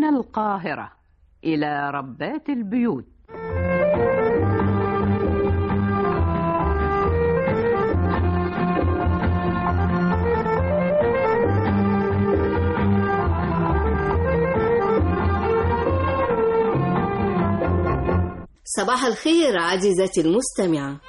القاهرة إلى ربات البيوت صباح الخير عزيزتي المستمعة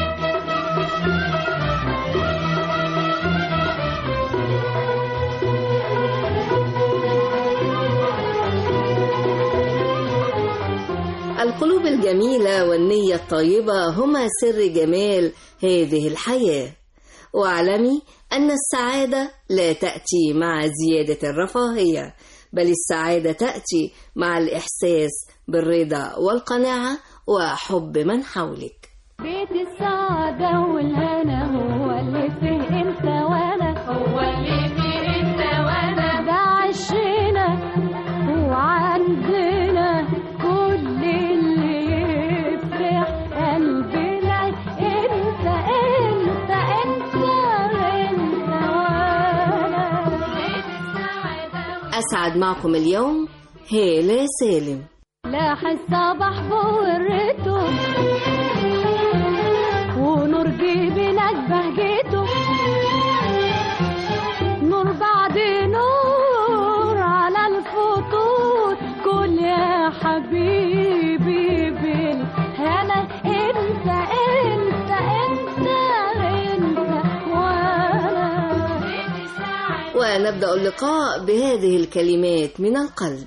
القلوب الجميلة والنية الطيبة هما سر جمال هذه الحياة واعلمي أن السعادة لا تأتي مع زيادة الرفاهية بل السعادة تأتي مع الإحساس بالرضا والقناعة وحب من حولك بيت السعادة والهنا هو اللي فيه انت وانا هو اللي فيه انت وانا ده عشنا وعندنا كل اللي يفرح قلبنا انت انت انت انت وانا بيت السعادة أسعد معكم اليوم هالة سالم لاح الصباح بورته ونور جيبنا بهجته نور بعد نور على الفطور كل يا حبيبي بالهنا انت انت انت انت وانا ونبدأ اللقاء بهذه الكلمات من القلب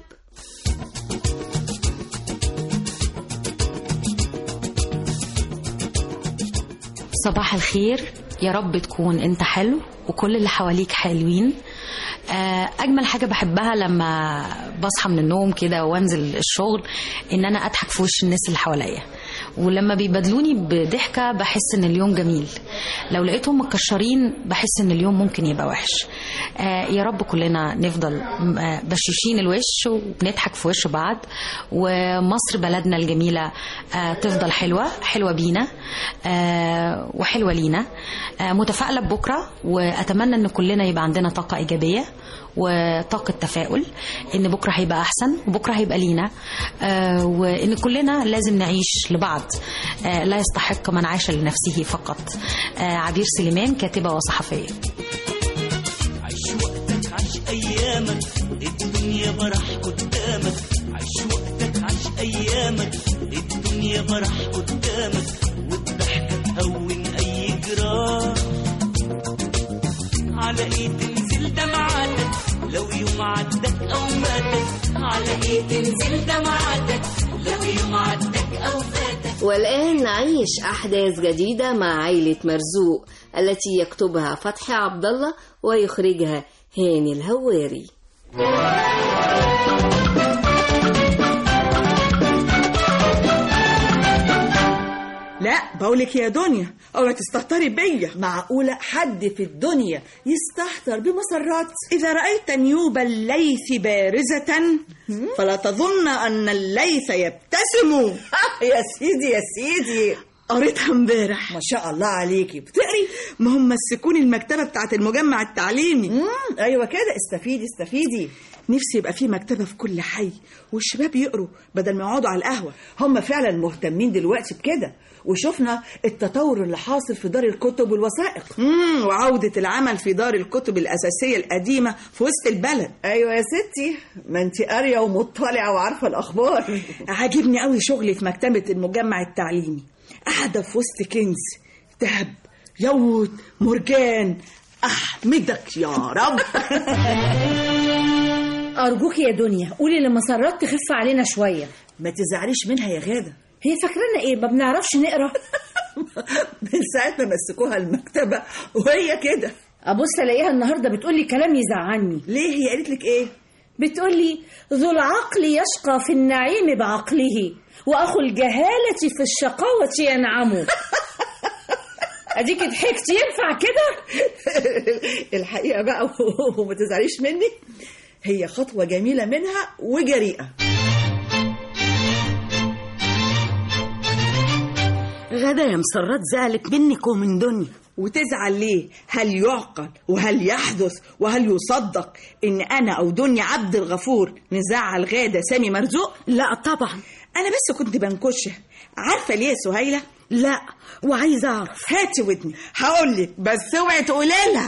صباح الخير يا رب تكون انت حلو وكل اللي حواليك حلوين آه، اجمل حاجه بحبها لما بصحى من النوم كده وانزل الشغل ان انا اضحك في وش الناس اللي حواليا ولما بيبادلوني بضحكه بحس ان اليوم جميل لو لقيتهم مكشرين بحس ان اليوم ممكن يبقى وحش آه، يا رب كلنا نفضل آه، بشوشين الوش وبنضحك في وش بعض ومصر بلدنا الجميله آه، تفضل حلوه حلوه بينا آه، وحلوه لينا آه، متفائله ببكره واتمنى ان كلنا يبقى عندنا طاقه ايجابيه وطاقة تفاؤل إن بكرة هيبقى أحسن وبكرة هيبقى لينا آه وإن كلنا لازم نعيش لبعض آه لا يستحق من عاش لنفسه فقط آه عبير سليمان كاتبة وصحفية عيش وقتك عيش ايامك الدنيا برح قدامك عيش وقتك عيش ايامك الدنيا برح قدامك والضحكة تهون اي جراح على ايه تنزل دمعاتك لو يوم عدك او ماتك على ايه تنزل دمعاتك لو يوم عدك او فاتك والآن نعيش أحداث جديدة مع عائلة مرزوق التي يكتبها فتحي عبد الله ويخرجها هاني الهواري لا بقولك يا دنيا اوعي تستهتري بيا معقولة حد في الدنيا يستهتر بمسرات إذا رأيت نيوب الليث بارزة فلا تظن أن الليث يبتسم يا سيدي يا سيدي قريتها امبارح ما شاء الله عليكي بتقري ما هم مسكوني المكتبة بتاعت المجمع التعليمي مم. ايوه كده استفيدي استفيدي نفسي يبقى في مكتبة في كل حي والشباب يقروا بدل ما يقعدوا على القهوة هم فعلا مهتمين دلوقتي بكده وشفنا التطور اللي حاصل في دار الكتب والوثائق مم وعودة العمل في دار الكتب الأساسية القديمة في وسط البلد ايوه يا ستي ما انت قاريه ومطلعه وعارفه الاخبار عاجبني قوي شغلي في مكتبة المجمع التعليمي قاعدة في وسط كنز ذهب يود مرجان أحمدك يا رب أرجوك يا دنيا قولي لمسرات تخف علينا شوية ما تزعليش منها يا غاده هي فاكرانا إيه ما بنعرفش نقرا من ساعه ما مسكوها المكتبه وهي كده أبص ألاقيها النهاردة بتقولي كلام يزعلني ليه هي قالت لك ايه بتقولي ذو العقل يشقى في النعيم بعقله وأخو الجهالة في الشقاوة ينعم أديك ضحكتي ينفع كده الحقيقه بقى وما تزعليش مني هي خطوه جميله منها وجريئه غدا يا مسرات زعلت منك ومن دنيا وتزعل ليه هل يعقل وهل يحدث وهل يصدق ان انا او دنيا عبد الغفور نزعل غاده سامي مرزوق لا طبعا انا بس كنت بنكشها عارفه ليه يا سهيله لا وعايزه اعرف هاتي ودني هقول لك بس اوعي تقولي لها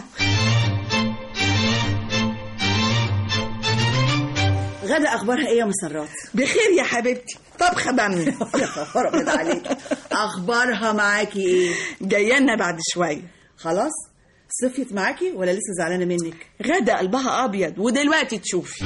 غدا اخبارها ايه يا مسرات بخير يا حبيبتي طبخه باميه يا خبر ابيض عليك اخبارها معاكي ايه جايه لنا بعد شويه خلاص صفيت معاكي ولا لسه زعلانه منك غدا قلبها ابيض ودلوقتي تشوفي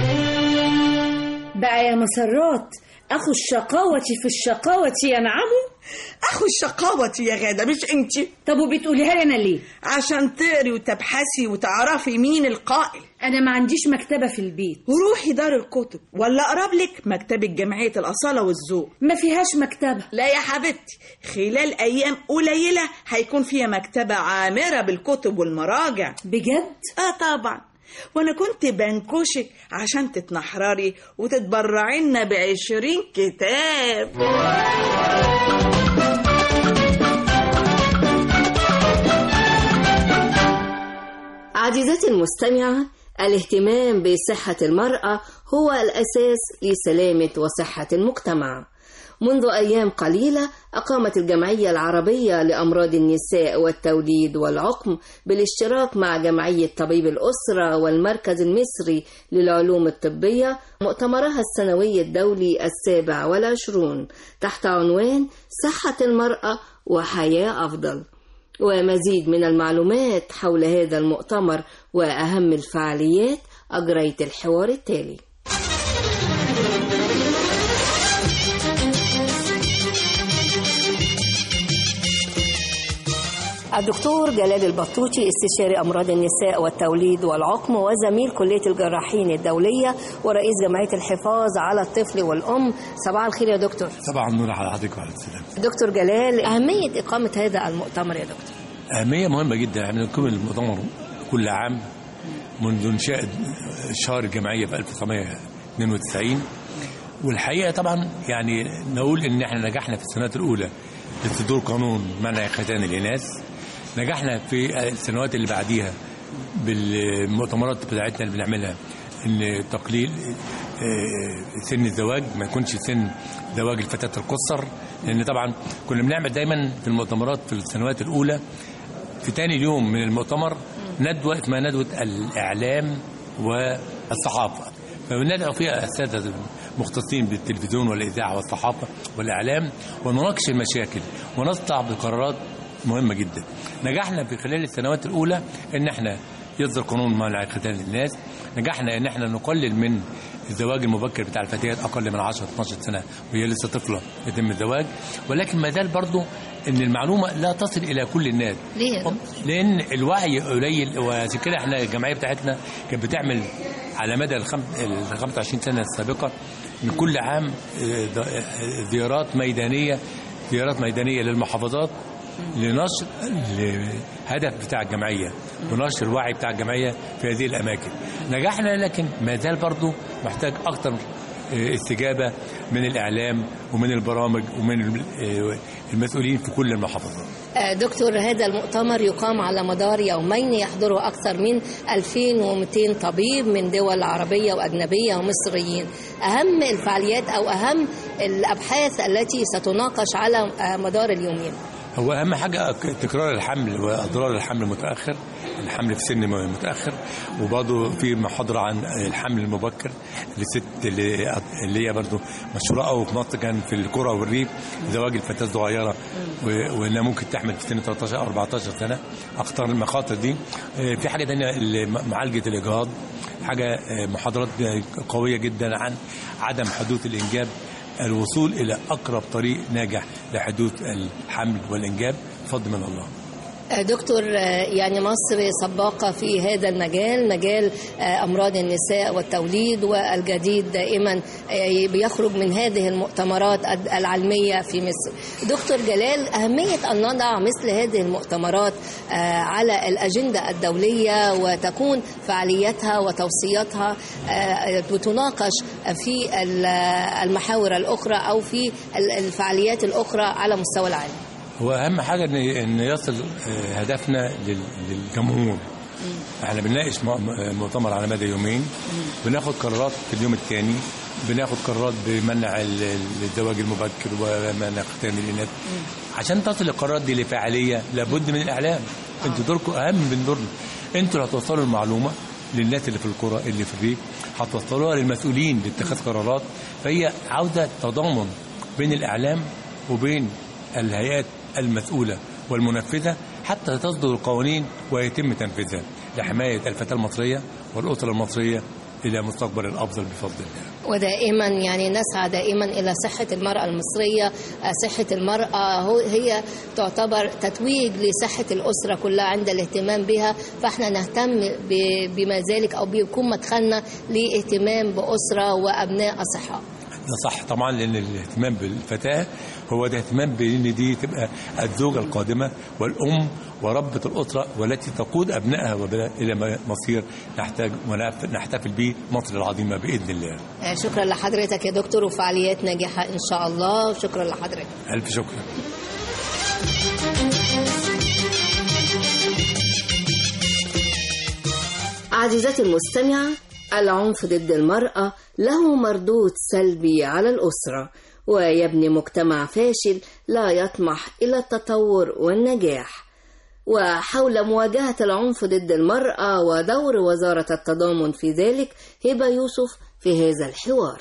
بقى يا مسرات اخو الشقاوة في الشقاوة ينعم اخو الشقاوة يا غاده مش انتي طب وبتقوليها لي انا ليه عشان تقري وتبحثي وتعرفي مين القائل انا ما عنديش مكتبة في البيت وروحي دار الكتب ولا اقرب لك مكتبه جمعيه الاصاله والذوق ما فيهاش مكتبة لا يا حبيبتي خلال ايام قليله هيكون فيها مكتبه عامره بالكتب والمراجع بجد اه طبعا وانا كنت بنكشك عشان تتنحرري وتتبرعي لنا بعشرين كتاب عزيزتي المستمعة الاهتمام بصحة المرأة هو الأساس لسلامة وصحة المجتمع منذ أيام قليلة أقامت الجمعية العربية لأمراض النساء والتوليد والعقم بالاشتراك مع جمعية طبيب الأسرة والمركز المصري للعلوم الطبية مؤتمرها السنوي الدولي السابع والعشرون تحت عنوان صحة المرأة وحياة أفضل ومزيد من المعلومات حول هذا المؤتمر وأهم الفعاليات أجريت الحوار التالي الدكتور جلال البطوطي استشاري أمراض النساء والتوليد والعقم وزميل كلية الجراحين الدولية ورئيس جمعية الحفاظ على الطفل والأم صباح الخير يا دكتور طبعا نور على حضرتك وعلى السلام دكتور جلال أهمية إقامة هذا المؤتمر يا دكتور أهمية مهمة جدا احنا بنقيم المؤتمر كل عام منذ إنشاء شهر الجمعية في 1992 والحقيقة طبعا يعني نقول إن احنا نجحنا في السنوات الأولى لصدور قانون منع ختان الإناث نجحنا في السنوات اللي بعديها بالمؤتمرات بتاعتنا اللي بنعملها ان تقليل آه، سن الزواج ما يكونش سن زواج الفتاة القصر لان طبعا كنا بنعمل دايما في المؤتمرات في السنوات الاولى في تاني يوم من المؤتمر ندوة اسمها ندوة الإعلام والصحافة فبندعو فيها السادة المختصين بالتلفزيون والإذاعة والصحافة والإعلام ونناقش المشاكل ونطلع بقرارات مهمة جدا نجحنا في خلال السنوات الأولى إن احنا يصدر قانون منع ختان الناس نجحنا ان احنا نقلل من الزواج المبكر بتاع الفتيات اقل من 10 12 سنه وهي لسه طفله يتم الزواج ولكن ما زال برضه ان المعلومه لا تصل الى كل الناس ليه يا دكتور؟ لان الوعي قليل وعشان كده احنا الجمعيه بتاعتنا كانت بتعمل على مدى ال 25 سنه السابقه من كل عام آه، د- آه، زيارات ميدانيه زيارات ميدانيه للمحافظات لنشر الهدف بتاع الجمعيه ونشر الوعي بتاع الجمعيه في هذه الاماكن نجحنا لكن ما زال برضه محتاج اكتر آه، استجابه من الاعلام ومن البرامج ومن آه، المسؤولين في كل المحافظات آه، دكتور هذا المؤتمر يقام على مدار يومين يحضره أكثر من 2200 طبيب من دول عربية وأجنبية ومصريين أهم الفعاليات أو أهم الأبحاث التي ستناقش على آه، مدار اليومين هو اهم حاجه تكرار الحمل واضرار الحمل المتاخر الحمل في سن متاخر وبرضه في محاضره عن الحمل المبكر للست اللي اللي هي برضه مشهوره قوي في مصر كان في القرى والريف زواج الفتاه الصغيره و- وانها ممكن تحمل في سن 13 او 14 سنه اخطر المخاطر دي آه، في حاجه ثانيه اللي م- معالجه الاجهاض حاجه آه، محاضرات قويه جدا عن عدم حدوث الانجاب الوصول إلى أقرب طريق ناجح لحدوث الحمل والإنجاب بفضل من الله آه، دكتور آه، يعني مصر سباقة في هذا المجال مجال آه، أمراض النساء والتوليد والجديد دائما آه، بيخرج من هذه المؤتمرات الد- العلمية في مصر دكتور جلال أهمية أن نضع مثل هذه المؤتمرات آه، على الأجندة الدولية وتكون فعاليتها وتوصياتها آه، وتناقش في ال- المحاور الأخرى أو في ال- الفعاليات الأخرى على مستوى العالم هو اهم حاجه ان ان يصل آه، هدفنا لل- للجمهور احنا بنناقش م- مؤتمر على مدى يومين بناخد قرارات في اليوم الثاني بناخد قرارات بمنع ال- ال- الزواج المبكر ومنع ختام الاناث عشان تصل القرارات دي لفاعليه لابد من الاعلام انتوا دوركم اهم من دورنا انتوا اللي هتوصلوا المعلومه للناس اللي في القرى اللي في الريف هتوصلوها للمسؤولين لاتخاذ قرارات فهي عاوزه تضامن بين الاعلام وبين الهيئات المسؤوله والمنفذه حتى تصدر القوانين ويتم تنفيذها لحمايه الفتاه المصريه والاسره المصريه الى مستقبل الافضل بفضل الله. ودائما يعني نسعى دائما الى صحه المراه المصريه آه، صحه المراه هو هي تعتبر تتويج لصحه الاسره كلها عند الاهتمام بها فاحنا نهتم ب- بما ذلك او بيكون مدخلنا لاهتمام باسره وابناء اصحاء ده صح طبعا لان الاهتمام بالفتاه هو ده اهتمام بان دي تبقى الزوجه القادمه والام وربة الاسره والتي تقود ابنائها وبلا- الى مصير نحتاج ونحتفل به مصر العظيمه باذن الله. آه، شكرا لحضرتك يا دكتور وفعاليات ناجحه ان شاء الله شكرا لحضرتك الف شكر. عزيزتي المستمعة العنف ضد المرأة له مردود سلبي على الأسرة ويبني مجتمع فاشل لا يطمح إلى التطور والنجاح وحول مواجهة العنف ضد المرأة ودور وزارة التضامن في ذلك هبة يوسف في هذا الحوار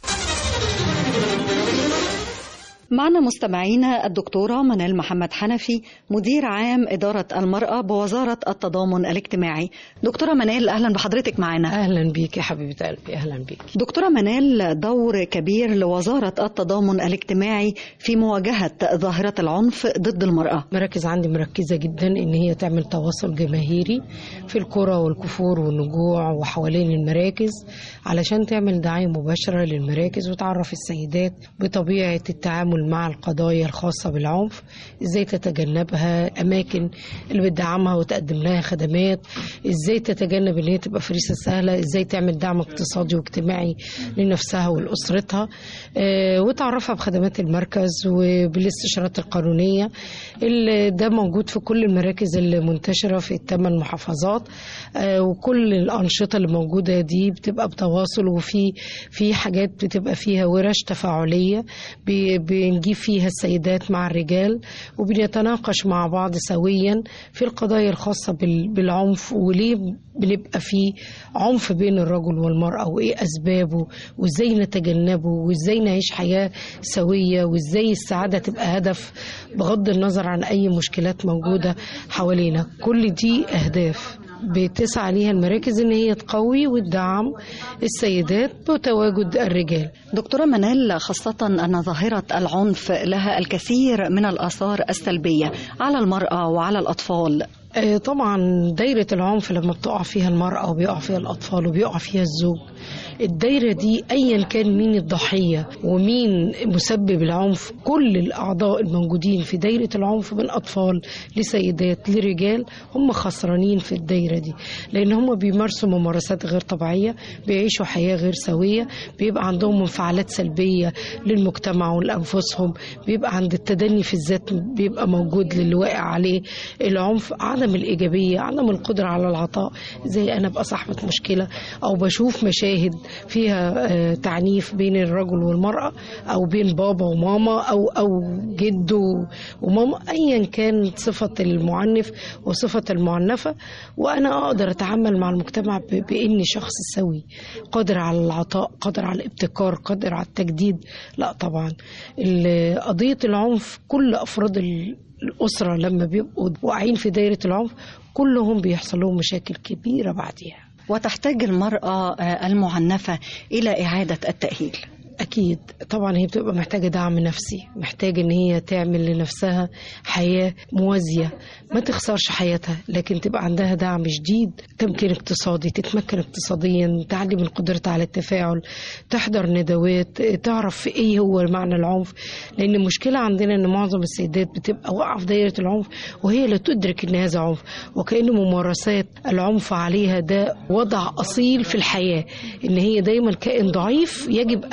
معنا مستمعينا الدكتورة منال محمد حنفي مدير عام إدارة المرأة بوزارة التضامن الاجتماعي دكتورة منال أهلا بحضرتك معنا اهلا بيك يا حبيبه قلبي اهلا بيك دكتورة منال دور كبير لوزارة التضامن الاجتماعي في مواجهة ظاهرة العنف ضد المرأة مراكز عندي مركزه جدا ان هي تعمل تواصل جماهيري في القرى والكفور والنجوع وحوالين المراكز علشان تعمل دعايه مباشره للمراكز وتعرف السيدات بطبيعه التعامل مع القضايا الخاصه بالعنف ازاي تتجنبها اماكن اللي بتدعمها وتقدم لها خدمات ازاي تتجنب ان هي تبقى فريسه سهله ازاي تعمل دعم اقتصادي واجتماعي لنفسها ولاسرتها آه، وتعرفها بخدمات المركز وبالاستشارات القانونيه اللي ده موجود في كل المراكز اللي منتشره في الثمان محافظات آه، وكل الانشطه اللي موجوده دي بتبقى بتواصل وفي في حاجات بتبقى فيها ورش تفاعليه بي- بنجيب فيها السيدات مع الرجال وبنتناقش مع بعض سويا في القضايا الخاصه بال- بالعنف وليه بنبقى في عنف بين الرجل والمراه وايه اسبابه وازاي نتجنبه وازاي نعيش حياه سويه وازاي السعاده تبقى هدف بغض النظر عن اي مشكلات موجوده حوالينا كل دي اهداف بتسعى ليها المراكز ان هي تقوي وتدعم السيدات بتواجد الرجال دكتورة منال خاصة أن ظاهرة العنف لها الكثير من الآثار السلبية على المرأة وعلى الأطفال آه، طبعا دايرة العنف لما بتقع فيها المرأة وبيقع فيها الأطفال وبيقع فيها الزوج الدايرة دي أيا كان مين الضحية ومين مسبب العنف كل الأعضاء الموجودين في دايرة العنف من أطفال لسيدات لرجال هم خسرانين في الدايرة دي لأن هم بيمارسوا ممارسات غير طبيعية بيعيشوا حياة غير سوية بيبقى عندهم انفعالات سلبية للمجتمع ولأنفسهم بيبقى عند التدني في الذات بيبقى موجود للي واقع عليه العنف عدم الإيجابية عدم القدرة على العطاء زي أنا أبقى صاحبة مشكلة أو بشوف مشاهد فيها آه، تعنيف بين الرجل والمرأة أو بين بابا وماما أو أو جد و- وماما أيا كانت صفة المعنف وصفة المعنفة وأنا أقدر أتعامل مع المجتمع ب- بإني شخص سوي قادر على العطاء قادر على الابتكار قادر على التجديد لا طبعا ال- قضية العنف كل أفراد ال- الأسرة لما بيبقوا واقعين في دايرة العنف كلهم بيحصل لهم مشاكل كبيرة بعديها وتحتاج المرأة آه، المعنفة إلى إعادة التأهيل أكيد طبعا هي بتبقى محتاجة دعم نفسي محتاجة إن هي تعمل لنفسها حياة موازية ما تخسرش حياتها لكن تبقى عندها دعم جديد تمكين اقتصادي تتمكن اقتصاديا تعلي من قدرتها على التفاعل تحضر ندوات تعرف ايه هو معنى العنف لان المشكلة عندنا ان معظم السيدات بتبقى واقعة في دايرة العنف وهي لا تدرك ان هذا عنف وكأن ممارسات العنف عليها ده وضع اصيل في الحياة ان هي دايما كائن ضعيف يجب ان يتحمل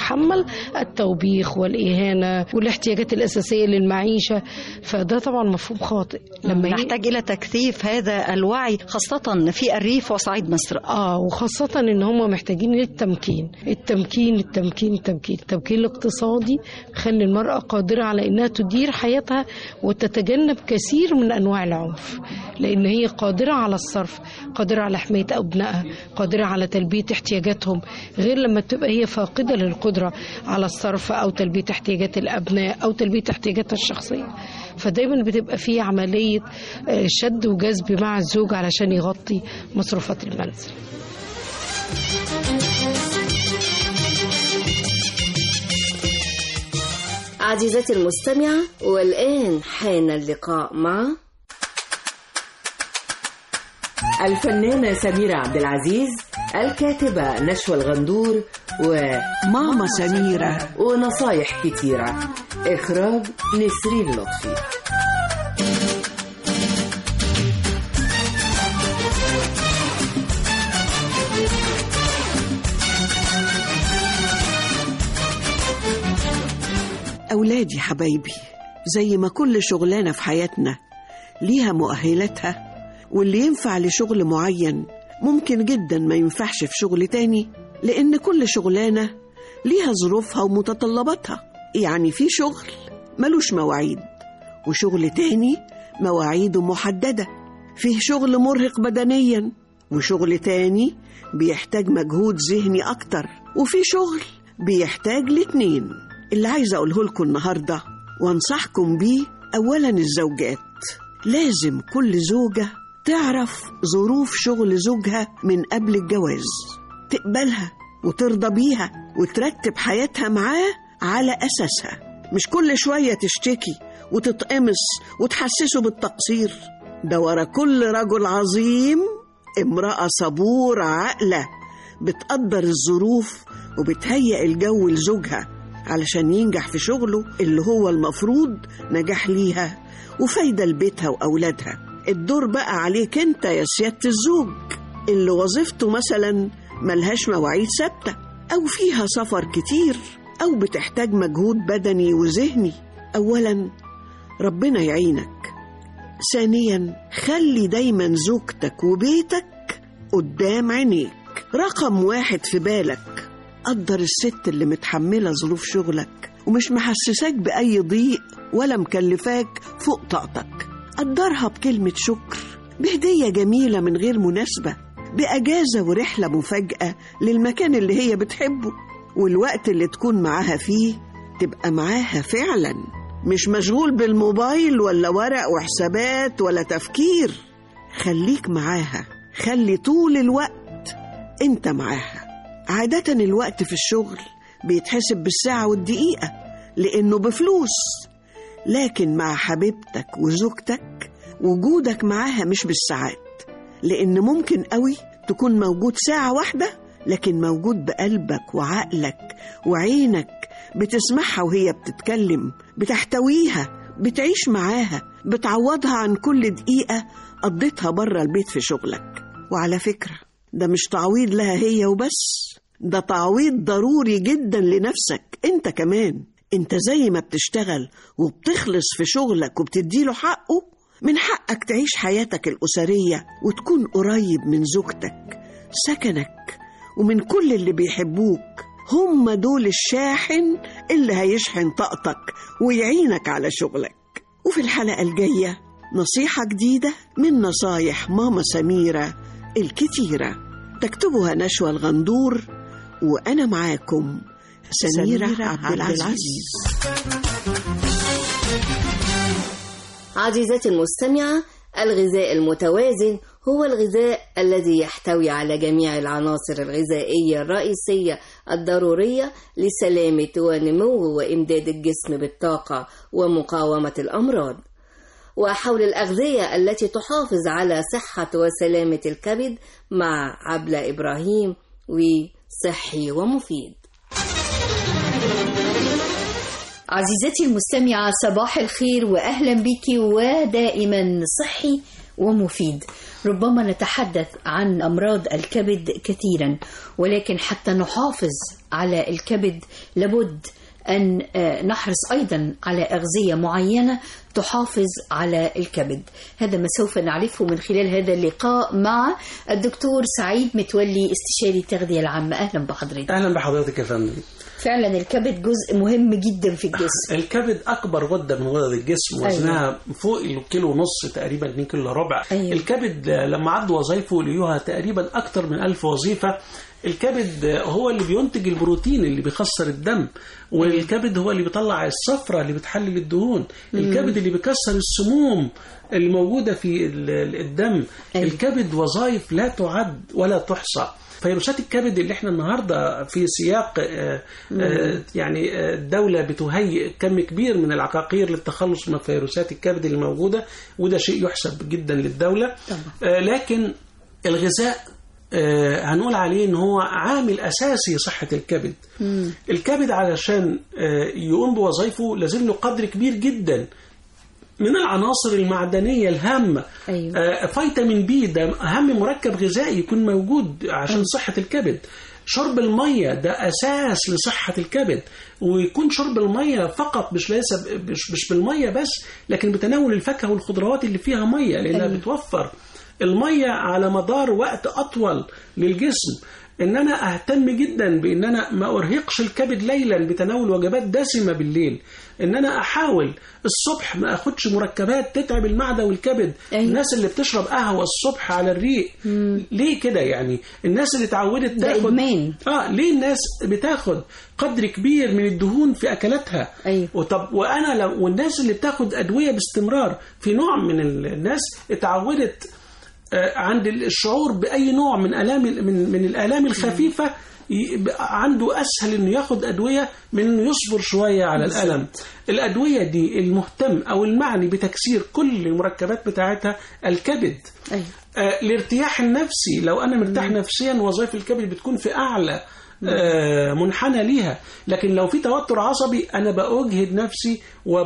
تتحمل التوبيخ والإهانة والاحتياجات الأساسية للمعيشة فده طبعا مفهوم خاطئ لما ي- نحتاج إلى تكثيف هذا الوعي خاصة في الريف وصعيد مصر اه وخاصة ان هم محتاجين للتمكين التمكين التمكين التمكين التمكين الاقتصادي خلي المرأة قادرة على انها تدير حياتها وتتجنب كثير من انواع العنف لان هي قادرة على الصرف قادرة على حماية ابنائها قادرة على تلبية احتياجاتهم غير لما تبقى هي فاقدة للقدرة على الصرف او تلبية احتياجات الابناء او تلبية احتياجاتها الشخصية فدايما بتبقى في عملية آه، شد وجذب مع الزوج علشان يغطي مصروفات المنزل عزيزتي المستمعة والآن حان اللقاء مع الفنانة سميرة عبد العزيز الكاتبة نشوى الغندور وماما سميرة ونصايح كتيرة إخراج نسرين لطفي أولادي حبايبي زي ما كل شغلانة في حياتنا ليها مؤهلاتها واللي ينفع لشغل معين ممكن جدا ما ينفعش في شغل تاني لأن كل شغلانة ليها ظروفها ومتطلباتها يعني في شغل ملوش مواعيد وشغل تاني مواعيده محددة فيه شغل مرهق بدنيا وشغل تاني بيحتاج مجهود ذهني أكتر وفي شغل بيحتاج الاتنين اللي عايزة أقوله لكم النهاردة وانصحكم بيه أولا الزوجات لازم كل زوجة تعرف ظروف شغل زوجها من قبل الجواز تقبلها وترضى بيها وترتب حياتها معاه على أساسها مش كل شوية تشتكي وتتقمص وتحسسه بالتقصير ده ورا كل رجل عظيم امرأة صبورة عاقلة بتقدر الظروف وبتهيئ الجو لزوجها علشان ينجح في شغله اللي هو المفروض نجاح ليها وفايدة لبيتها وأولادها الدور بقى عليك انت يا سيادة الزوج اللي وظيفته مثلا ملهاش مواعيد ثابتة أو فيها سفر كتير أو بتحتاج مجهود بدني وذهني أولا ربنا يعينك ثانيا خلي دايما زوجتك وبيتك قدام عينيك رقم واحد في بالك قدر الست اللي متحملة ظروف شغلك ومش محسساك بأي ضيق ولا مكلفاك فوق طاقتك قدرها بكلمة شكر بهدية جميلة من غير مناسبة بأجازة ورحلة مفاجأة للمكان اللي هي بتحبه والوقت اللي تكون معاها فيه تبقى معاها فعلا مش مشغول بالموبايل ولا ورق وحسابات ولا تفكير خليك معاها خلي طول الوقت انت معاها عادة الوقت في الشغل بيتحسب بالساعة والدقيقة لأنه بفلوس لكن مع حبيبتك وزوجتك وجودك معاها مش بالساعات لأن ممكن قوي تكون موجود ساعة واحدة لكن موجود بقلبك وعقلك وعينك بتسمعها وهي بتتكلم بتحتويها بتعيش معاها بتعوضها عن كل دقيقة قضيتها بره البيت في شغلك وعلى فكرة ده مش تعويض لها هي وبس ده تعويض ضروري جدا لنفسك انت كمان انت زي ما بتشتغل وبتخلص في شغلك وبتديله حقه من حقك تعيش حياتك الأسرية وتكون قريب من زوجتك سكنك ومن كل اللي بيحبوك هم دول الشاحن اللي هيشحن طاقتك ويعينك على شغلك وفي الحلقة الجاية نصيحة جديدة من نصايح ماما سميرة الكتيرة تكتبها نشوى الغندور وأنا معاكم سميرة, سميرة عبد العزيز عزيزتي المستمعة الغذاء المتوازن هو الغذاء الذي يحتوي على جميع العناصر الغذائية الرئيسية الضرورية لسلامة ونمو وإمداد الجسم بالطاقة ومقاومة الأمراض وحول الأغذية التي تحافظ على صحة وسلامة الكبد مع عبلة إبراهيم وصحي ومفيد عزيزتي المستمعة صباح الخير وأهلا بك ودائما صحي ومفيد ربما نتحدث عن أمراض الكبد كثيرا ولكن حتى نحافظ على الكبد لابد أن آه، نحرص أيضا على أغذية معينة تحافظ على الكبد هذا ما سوف نعرفه من خلال هذا اللقاء مع الدكتور سعيد متولي استشاري التغذية العامة أهلا بحضرتك اهلا بحضرتك يا فندم فعلا الكبد جزء مهم جدا في الجسم الكبد اكبر غده من غدد الجسم أيوة. وزنها فوق الكيلو ونص تقريبا 2 كيلو إلا ربع أيوة. الكبد لما عدوا وظائفه لقيوها تقريبا اكتر من ألف وظيفه الكبد هو اللي بينتج البروتين اللي بيكسر الدم والكبد هو اللي بيطلع الصفرة اللي بتحلل الدهون مم. الكبد اللي بيكسر السموم اللي موجودة في ال- ال- الدم الكبد وظائف لا تعد ولا تحصى فيروسات الكبد اللي احنا النهارده في سياق آه، آه، يعني آه، الدولة بتهيئ كم كبير من العقاقير للتخلص من فيروسات الكبد اللي موجودة وده شيء يحسب جدا للدولة آه، لكن الغذاء آه، هنقول عليه ان هو عامل اساسي صحة الكبد الكبد علشان آه، يقوم بوظائفه لازم له قدر كبير جدا من العناصر المعدنية الهامة أيوة. آه، فيتامين بي ده أهم مركب غذائي يكون موجود عشان أيوة. صحة الكبد شرب المية ده أساس لصحة الكبد ويكون شرب المية فقط مش ليس ب- مش, مش بالمية بس لكن بتناول الفاكهة والخضروات اللي فيها مية لأنها أيوة. بتوفر المية على مدار وقت أطول للجسم ان انا اهتم جدا بان انا ما ارهقش الكبد ليلا بتناول وجبات دسمه بالليل ان انا احاول الصبح ما اخدش مركبات تتعب المعده والكبد أيوة. الناس اللي بتشرب قهوه الصبح على الريق ليه كده يعني الناس اللي اتعودت ده تاخد إدمان. اه ليه الناس بتاخد قدر كبير من الدهون في اكلاتها أيوة. وطب وانا لو والناس اللي بتاخد ادويه باستمرار في نوع من ال- الناس اتعودت آه، عند الشعور باي نوع من الام من من الالام الخفيفه ي- ب- عنده اسهل انه ياخد ادويه من انه يصبر شويه على بالظبط. الالم الادويه دي المهتم او المعني بتكسير كل المركبات بتاعتها الكبد أيوة. آه، الارتياح النفسي لو انا مرتاح نفسيا وظائف الكبد بتكون في اعلى آه، منحنى ليها لكن لو في توتر عصبي انا باجهد نفسي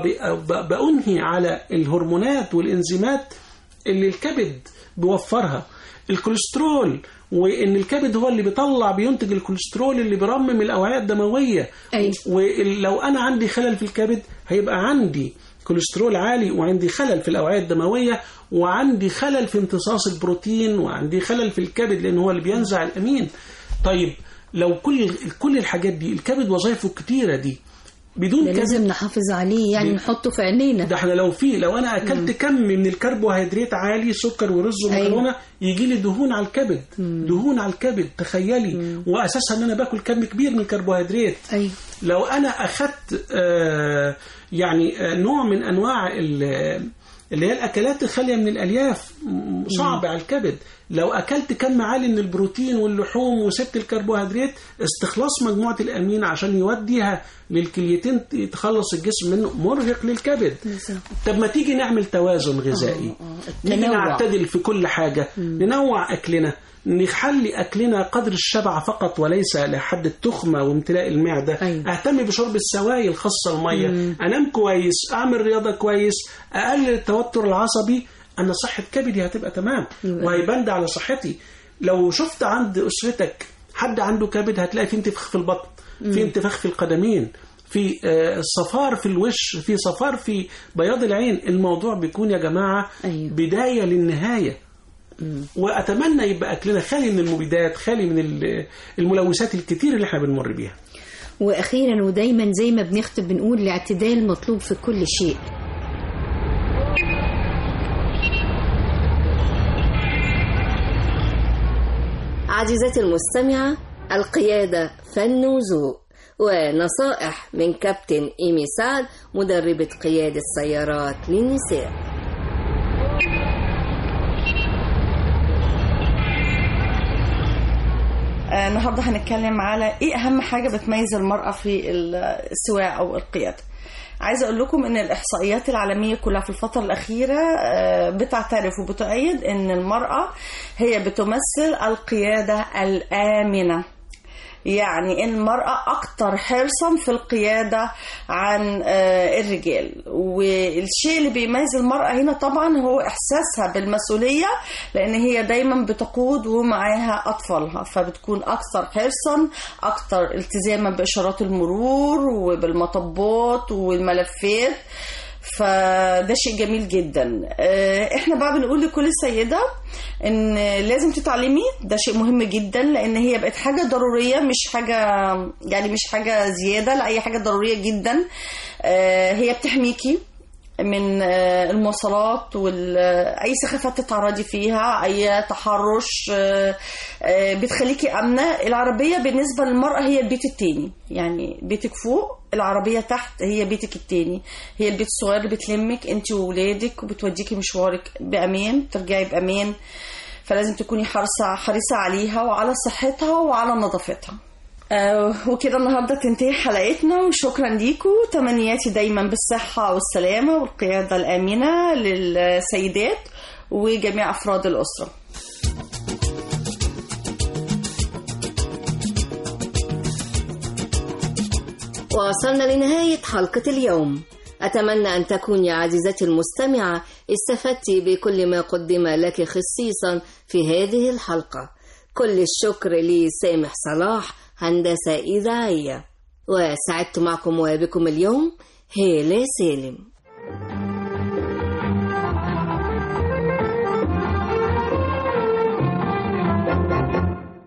وبأنهي على الهرمونات والانزيمات اللي الكبد بيوفرها الكوليسترول وان الكبد هو اللي بيطلع بينتج الكوليسترول اللي بيرمم الاوعيه الدمويه أيوة. ولو انا عندي خلل في الكبد هيبقى عندي كوليسترول عالي وعندي خلل في الاوعيه الدمويه وعندي خلل في امتصاص البروتين وعندي خلل في الكبد لان هو اللي بينزع الامين طيب لو كل كل الحاجات دي الكبد وظائفه الكتيره دي بدون ده كبد لازم نحافظ عليه يعني دي- نحطه في عينينا ده احنا لو في لو انا اكلت كم من الكربوهيدرات عالي سكر ورز ومكرونه يجي لي دهون على الكبد دهون على الكبد تخيلي واساسها ان انا باكل كم كبير من الكربوهيدرات أيوة. لو انا اخدت آه يعني آه نوع من انواع ال- اللي هي الاكلات الخاليه من الالياف م- صعب على الكبد لو اكلت كم عالي من البروتين واللحوم وسبت الكربوهيدرات استخلاص مجموعه الامين عشان يوديها للكليتين يتخلص الجسم منه مرهق للكبد طب ما تيجي نعمل توازن غذائي نيجي التنوع. نعتدل في كل حاجة ننوع أكلنا نخلي أكلنا قدر الشبع فقط وليس لحد التخمة وامتلاء المعدة أيوة. أهتم بشرب السوائل خاصة المية أنام كويس أعمل رياضة كويس أقلل التوتر العصبي أنا صحة كبدي هتبقى تمام يبقى. وهيبان ده على صحتي لو شفت عند أسرتك حد عنده كبد هتلاقي في انتفاخ في البطن في انتفاخ في القدمين في آه، صفار في الوش في صفار في بياض العين الموضوع بيكون يا جماعة أيوة. بداية للنهاية وأتمنى يبقى أكلنا خالي من المبيدات خالي من ال- الملوثات الكتير اللي احنا بنمر بيها واخيرا ودايما زي ما بنختم بنقول الاعتدال مطلوب في كل شيء عزيزتي المستمعة القيادة فن وذوق ونصائح من كابتن إيمي سعد مدربة قيادة سيارات للنساء آه، النهارده هنتكلم على ايه اهم حاجه بتميز المراه في ال- السواقه او القياده عايزه اقول لكم ان الاحصائيات العالميه كلها في الفتره الاخيره آه، بتعترف وبتؤيد ان المراه هي بتمثل القياده الامنه يعني المرأة أكتر حرصا في القيادة عن آه، الرجال والشيء اللي بيميز المرأة هنا طبعا هو إحساسها بالمسؤولية لأن هي دايما بتقود ومعاها أطفالها فبتكون أكثر حرصا أكثر التزاما بإشارات المرور وبالمطبات والملفات فده شيء جميل جدا آه، احنا بقى بنقول لكل سيدة ان لازم تتعلمي ده شيء مهم جدا لان هي بقت حاجة ضرورية مش حاجة يعني مش حاجة زيادة لا هي حاجة ضرورية جدا آه، هي بتحميكي من آه، المواصلات واي سخافات تتعرضي فيها اي تحرش آه، آه، بتخليكي امنه العربيه بالنسبه للمراه هي البيت التاني يعني بيتك فوق العربيه تحت هي بيتك التاني هي البيت الصغير اللي بتلمك انت وولادك وبتوديكي مشوارك بامان ترجعي بامان فلازم تكوني حريصه حريصه عليها وعلى صحتها وعلى نظافتها آه، وكده النهارده تنتهي حلقتنا وشكرا ليكم تمنياتي دايما بالصحه والسلامه والقياده الامنه للسيدات وجميع افراد الاسره وصلنا لنهاية حلقة اليوم أتمنى أن تكوني عزيزتي المستمعة استفدت بكل ما قدم لك خصيصا في هذه الحلقة كل الشكر لسامح صلاح هندسة إذاعية وسعدت معكم وبكم اليوم هالة سالم